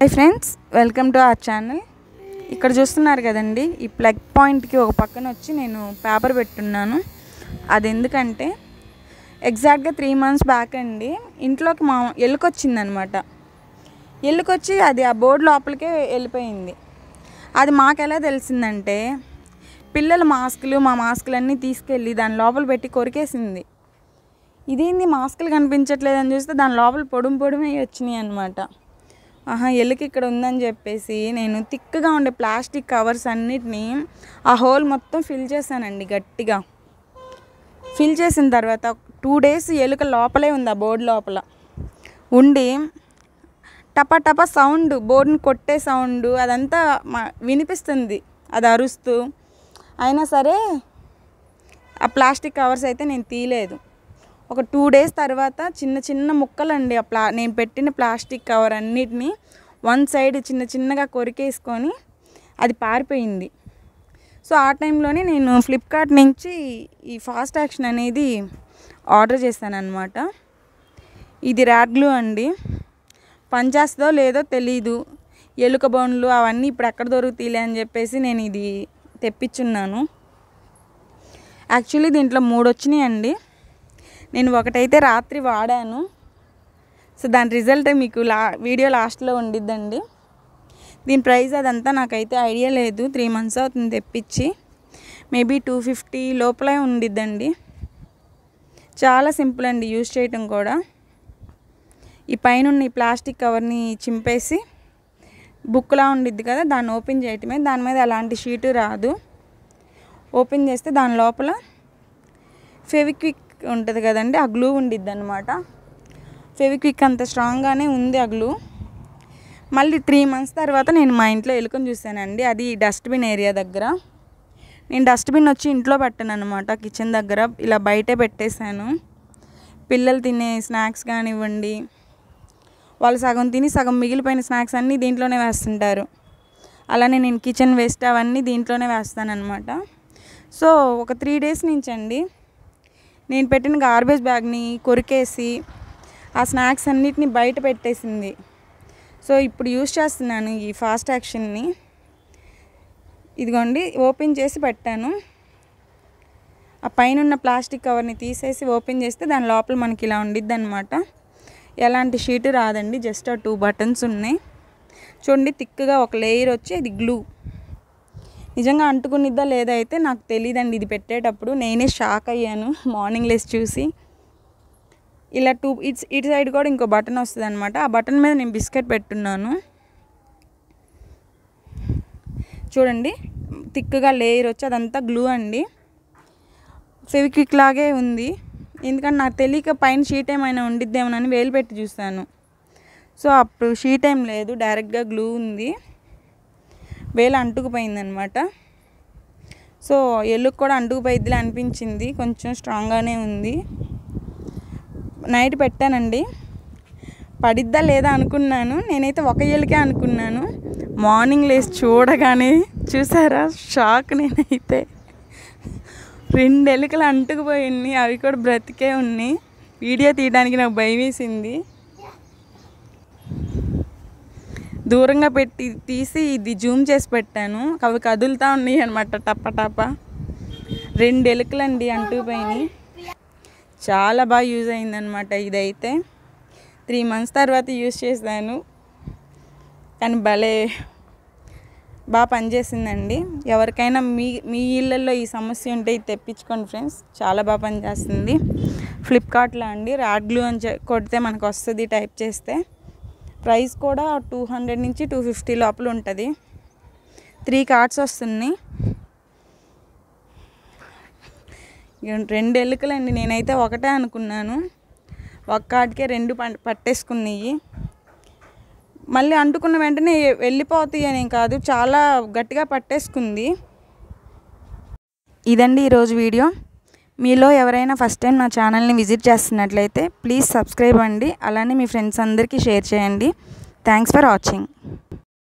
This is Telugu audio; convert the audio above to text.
hi friends welcome to our channel ఇక్కడ చూస్తున్నారు కదండి ఈ ప్లగ్ పాయింట్కి ఒక పక్కన వచ్చి నేను పేపర్ పెట్టున్నాను అది ఎందుకంటే ఎగ్జాక్ట్గా త్రీ మంత్స్ బ్యాక్ అండి ఇంట్లోకి మా ఎలుకొచ్చిందనమాట ఎలుకొచ్చి అది ఆ బోర్డు లోపలికే వెళ్ళిపోయింది అది మాకెలా తెలిసిందంటే పిల్లల మాస్కులు మా మాస్కులన్నీ తీసుకెళ్ళి దాని లోపల పెట్టి కొరికేసింది ఇదేంది మాస్కులు కనిపించట్లేదని చూస్తే దాని లోపల పొడుము పొడుమే వచ్చినాయి అనమాట ఆహా ఎలుక ఇక్కడ ఉందని చెప్పేసి నేను థిక్గా ఉండే ప్లాస్టిక్ కవర్స్ అన్నిటినీ ఆ హోల్ మొత్తం ఫిల్ చేశానండి గట్టిగా ఫిల్ చేసిన తర్వాత టూ డేస్ ఎలుక లోపలే ఉంది ఆ బోర్డు లోపల ఉండి టపా టపా సౌండ్ బోర్డుని కొట్టే సౌండ్ అదంతా మా వినిపిస్తుంది అది అరుస్తూ అయినా సరే ఆ ప్లాస్టిక్ కవర్స్ అయితే నేను తీయలేదు ఒక టూ డేస్ తర్వాత చిన్న చిన్న ముక్కలండి ఆ ప్లా నేను పెట్టిన ప్లాస్టిక్ కవర్ అన్నిటినీ వన్ సైడ్ చిన్న చిన్నగా కొరికేసుకొని అది పారిపోయింది సో ఆ టైంలోనే నేను ఫ్లిప్కార్ట్ నుంచి ఈ ఫాస్ట్ యాక్షన్ అనేది ఆర్డర్ చేశాను అనమాట ఇది ర్యాడ్ గ్లూ అండి పనిచేస్తుందో లేదో తెలీదు ఎలుక బోన్లు అవన్నీ ఇప్పుడు ఎక్కడ దొరుకుతాయిలే అని చెప్పేసి నేను ఇది తెప్పించున్నాను యాక్చువల్లీ దీంట్లో మూడు వచ్చినాయి అండి నేను ఒకటైతే రాత్రి వాడాను సో దాని రిజల్ట్ మీకు లా వీడియో లాస్ట్లో ఉండిద్దండి దీని ప్రైస్ అదంతా నాకైతే ఐడియా లేదు త్రీ మంత్స్ అవుతుంది తెప్పించి మేబీ టూ ఫిఫ్టీ లోపలే ఉండిద్దండి చాలా సింపుల్ అండి యూజ్ చేయటం కూడా ఈ పైన ఉన్న ఈ ప్లాస్టిక్ కవర్ని చింపేసి బుక్లా ఉండిద్ది కదా దాన్ని ఓపెన్ చేయటమే దాని మీద అలాంటి షీటు రాదు ఓపెన్ చేస్తే దాని లోపల ఫెవిక్విక్ ఉంటుంది కదండి ఆ గ్లూ ఉండిద్ది అనమాట ఫెవిక్విక్ అంత స్ట్రాంగ్గానే ఉంది ఆ గ్లూ మళ్ళీ త్రీ మంత్స్ తర్వాత నేను మా ఇంట్లో ఎలుకని చూశానండి అది డస్ట్బిన్ ఏరియా దగ్గర నేను డస్ట్బిన్ వచ్చి ఇంట్లో పెట్టాను అనమాట కిచెన్ దగ్గర ఇలా బయటే పెట్టేశాను పిల్లలు తినే స్నాక్స్ కానివ్వండి వాళ్ళు సగం తిని సగం మిగిలిపోయిన స్నాక్స్ అన్నీ దీంట్లోనే వేస్తుంటారు అలానే నేను కిచెన్ వేస్ట్ అవన్నీ దీంట్లోనే వేస్తానన్నమాట సో ఒక త్రీ డేస్ నుంచి అండి నేను పెట్టిన గార్బేజ్ బ్యాగ్ని కొరికేసి ఆ స్నాక్స్ అన్నిటిని బయట పెట్టేసింది సో ఇప్పుడు యూస్ చేస్తున్నాను ఈ ఫాస్ట్ యాక్షన్ని ఇదిగోండి ఓపెన్ చేసి పెట్టాను ఆ పైన ఉన్న ప్లాస్టిక్ కవర్ని తీసేసి ఓపెన్ చేస్తే దాని లోపల మనకి ఇలా ఉండిద్ది అనమాట ఎలాంటి షీట్ రాదండి జస్ట్ ఆ టూ బటన్స్ ఉన్నాయి చూడండి థిక్గా ఒక లేయర్ వచ్చి అది గ్లూ నిజంగా అంటుకునిద్దా లేదా అయితే నాకు తెలియదండి ఇది పెట్టేటప్పుడు నేనే షాక్ అయ్యాను మార్నింగ్ లేసి చూసి ఇలా టూ ఇట్స్ ఇటు సైడ్ కూడా ఇంకో బటన్ వస్తుంది అనమాట ఆ బటన్ మీద నేను బిస్కెట్ పెట్టున్నాను చూడండి థిక్గా లేయర్ వచ్చి అదంతా గ్లూ అండి ఫెవిక్విక్ లాగే ఉంది ఎందుకంటే నాకు తెలియక పైన షీట్ ఏమైనా ఉండిద్దేమోనని వేలు పెట్టి చూస్తాను సో అప్పుడు షీట్ ఏం లేదు డైరెక్ట్గా గ్లూ ఉంది వేలు అంటుకుపోయిందనమాట సో ఎల్లుకు కూడా అంటుకుపోయిద్దిలే అనిపించింది కొంచెం స్ట్రాంగ్గానే ఉంది నైట్ పెట్టానండి పడిద్దా లేదా అనుకున్నాను నేనైతే ఒక ఎలుకే అనుకున్నాను మార్నింగ్ లేసి చూడగానే చూసారా షాక్ నేనైతే రెండు ఎలుకలు అంటుకుపోయింది అవి కూడా బ్రతికే ఉన్నాయి వీడియో తీయడానికి నాకు భయం వేసింది దూరంగా పెట్టి తీసి ఇది జూమ్ చేసి పెట్టాను అవి కదులుతూ ఉన్నాయి అనమాట టప్ప టప్ప రెండు ఎలుకలండి అంటుకుపోయినాయి చాలా బాగా యూజ్ అయిందనమాట ఇదైతే త్రీ మంత్స్ తర్వాత యూజ్ చేశాను కానీ భలే బాగా పనిచేసిందండి ఎవరికైనా మీ మీ ఇళ్ళల్లో ఈ సమస్య ఉంటే ఇది తెప్పించుకోండి ఫ్రెండ్స్ చాలా బాగా పనిచేస్తుంది ఫ్లిప్కార్ట్లో అండి రాడ్ గ్లూ అని కొడితే మనకు వస్తుంది టైప్ చేస్తే ప్రైస్ కూడా టూ హండ్రెడ్ నుంచి టూ ఫిఫ్టీ లోపల ఉంటుంది త్రీ కార్డ్స్ వస్తున్నాయి రెండు ఎలుకలండి నేనైతే ఒకటే అనుకున్నాను ఒక కార్డ్కే రెండు పట్టేసుకున్నాయి మళ్ళీ అంటుకున్న వెంటనే వెళ్ళిపోతాయి అని కాదు చాలా గట్టిగా పట్టేసుకుంది ఇదండి ఈరోజు వీడియో మీలో ఎవరైనా ఫస్ట్ టైం నా ఛానల్ని విజిట్ చేస్తున్నట్లయితే ప్లీజ్ సబ్స్క్రైబ్ అండి అలానే మీ ఫ్రెండ్స్ అందరికీ షేర్ చేయండి థ్యాంక్స్ ఫర్ వాచింగ్